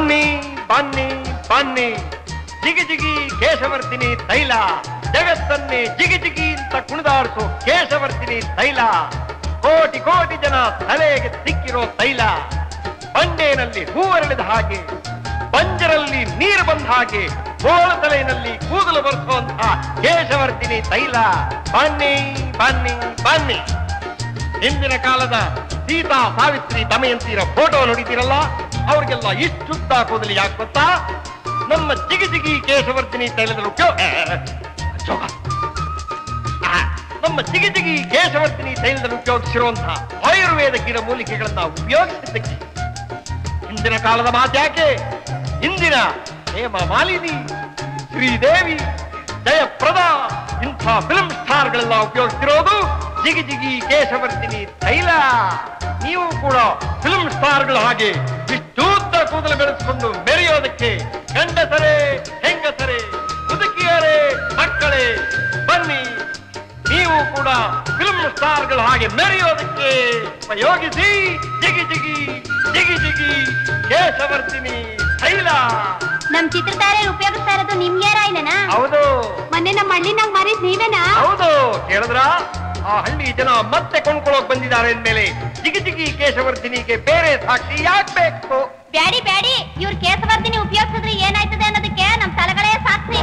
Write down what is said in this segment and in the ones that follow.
ಬನ್ನಿ ಬನ್ನಿ ಬನ್ನಿ ಜಿಗಿ ಜಿಗಿ ಕೇಶವರ್ತಿನಿ ತೈಲ ಜಗತ್ತನ್ನೇ ಜಿಗಿ ಜಿಗಿ ಅಂತ ಕುಣಿದಾಡಿಸೋ ಕೇಶವರ್ತಿನಿ ತೈಲ ಕೋಟಿ ಕೋಟಿ ಜನ ತಲೆಗೆ ಸಿಕ್ಕಿರೋ ತೈಲ ಬಂಡೆನಲ್ಲಿ ಹೂವರಳಿದ ಹಾಗೆ ಬಂಜರಲ್ಲಿ ನೀರು ಬಂದ ಹಾಗೆ ಬೋಳ ತಲೆಯಲ್ಲಿ ಕೂದಲು ಬರೆಸುವಂತ ಕೇಶವರ್ತಿನಿ ತೈಲ ಬನ್ನಿ ಬನ್ನಿ ಬನ್ನಿ ಹಿಂದಿನ ಕಾಲದ ಸೀತಾ ಸಾವಿತ್ರಿ ದಮಯಂತಿರ ಫೋಟೋ ನೋಡಿದಿರಲ್ಲ ಅವ್ರಿಗೆಲ್ಲ ಇಷ್ಟುದ್ದ ಕೂದಲು ಯಾಕೆ ಗೊತ್ತಾ ನಮ್ಮ ಜಿಗಿ ಜಿಗಿ ಕೇಶವರ್ತಿನಿ ತೈಲದಲ್ಲಿ ಉಪಯೋಗ ಜೋಗ. ಆ, ನಮ್ಮ ಜಿಗಿ ಜಿಗಿ ಕೇಶವರ್ತಿನಿ ತೈಲದಲ್ಲಿ ಉಪಯೋಗಿಸಿರುವಂತಹ ಆಯುರ್ವೇದ ಗಿಡ ಮೂಲಿಕೆಗಳನ್ನ ಉಪಯೋಗಿಸಿದ್ದಕ್ಕೆ ಹಿಂದಿನ ಕಾಲದ ಮಾತ್ಯಾಕೆ ಹಿಂದಿನ ಹೇಮ ಮಾಲಿನಿ ಶ್ರೀದೇವಿ ಜಯಪ್ರದ ಇಂಥ ಫಿಲ್ಮ್ ಸ್ಟಾರ್ಗಳೆಲ್ಲ ಉಪಯೋಗಿಸ್ತಿರೋದು ಜಿಗಿ ಜಿಗಿ ಕೇಶವರ್ತಿನಿ ತೈಲ ನೀವು ಕೂಡ ಫಿಲ್ಮ್ ಸ್ಟಾರ್ಗಳ ಹಾಗೆ ಇಷ್ಟೂತ್ತ ಕೂದಲು ಬೆಳೆಸಿಕೊಂಡು ಮೆರೆಯೋದಕ್ಕೆ ಗಂಡಸರೇ ಹೆಂಗಸರೇ ಮುದುಕಿಯರೇ ಮಕ್ಕಳೇ ಬನ್ನಿ ನೀವು ಕೂಡ ಫಿಲ್ಮ್ ಸ್ಟಾರ್ಗಳ ಹಾಗೆ ಮೆರೆಯೋದಕ್ಕೆ ಉಪಯೋಗಿಸಿ ಜಿಗಿ ಜಿಗಿ ಜಿಗಿ ಜಿಗಿ ಕೇಶವರ್ತಿನಿ ತೈಲ ನಮ್ ಚಿತ್ರತಾರೆ ಉಪಯೋಗಿಸ್ತಾ ಇರೋದು ನಿಮ್ಗೆ ರಾಯ್ಲನಾ ಹೌದು ಮೊನ್ನೆ ನಮ್ಮ ಹಳ್ಳಿನಾಗ ಮಾರಿದ್ ನೀವೇನಾ ಹೌದು ಕೇಳಿದ್ರ ಆ ಹಳ್ಳಿ ಜನ ಮತ್ತೆ ಕೊಂಡ್ಕೊಳ್ಳೋಕ್ ಬಂದಿದ್ದಾರೆ ಅಂದ್ಮೇಲೆ ಜಿಗಿ ಜಿಗಿ ಕೇಶವರ್ಧಿನಿಗೆ ಬೇರೆ ಸಾಕ್ಷಿ ಯಾಕೆ ಬೇಕು ಬ್ಯಾಡಿ ಬ್ಯಾಡಿ ಇವ್ರ ಕೇಸವರ್ದಿನಿ ಉಪಯೋಗಿಸಿದ್ರೆ ಏನಾಯ್ತದೆ ಅನ್ನೋದಕ್ಕೆ ನಮ್ ತಲೆಗಳೇ ಸಾಕ್ಷಿ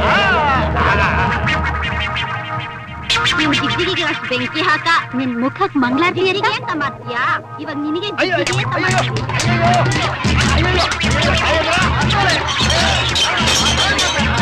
ನಿಮ್ ಜಿಗ್ಜಿಗಿಗೆ ಅಷ್ಟು ಬೆಂಕಿ ಹಾಕ ನಿನ್ ಮುಖಕ್ ಮಂಗಳಾರತಿ ಅಂತ ಮಾಡ್ತೀಯಾ ಇವಾಗ ನಿನಗೆ ಅಯ್ಯೋ, ಜಿಗ್ಜಿಗಿ ಅಂತ ಅಯ್ಯೋ, ಮಾಡ್ತೀನಿ. ಅಯ್ಯೋ, ಅಯ್ಯೋ, ಅಯ್ಯೋ, ಅಯ್ಯೋ, ಅಯ್ಯೋ,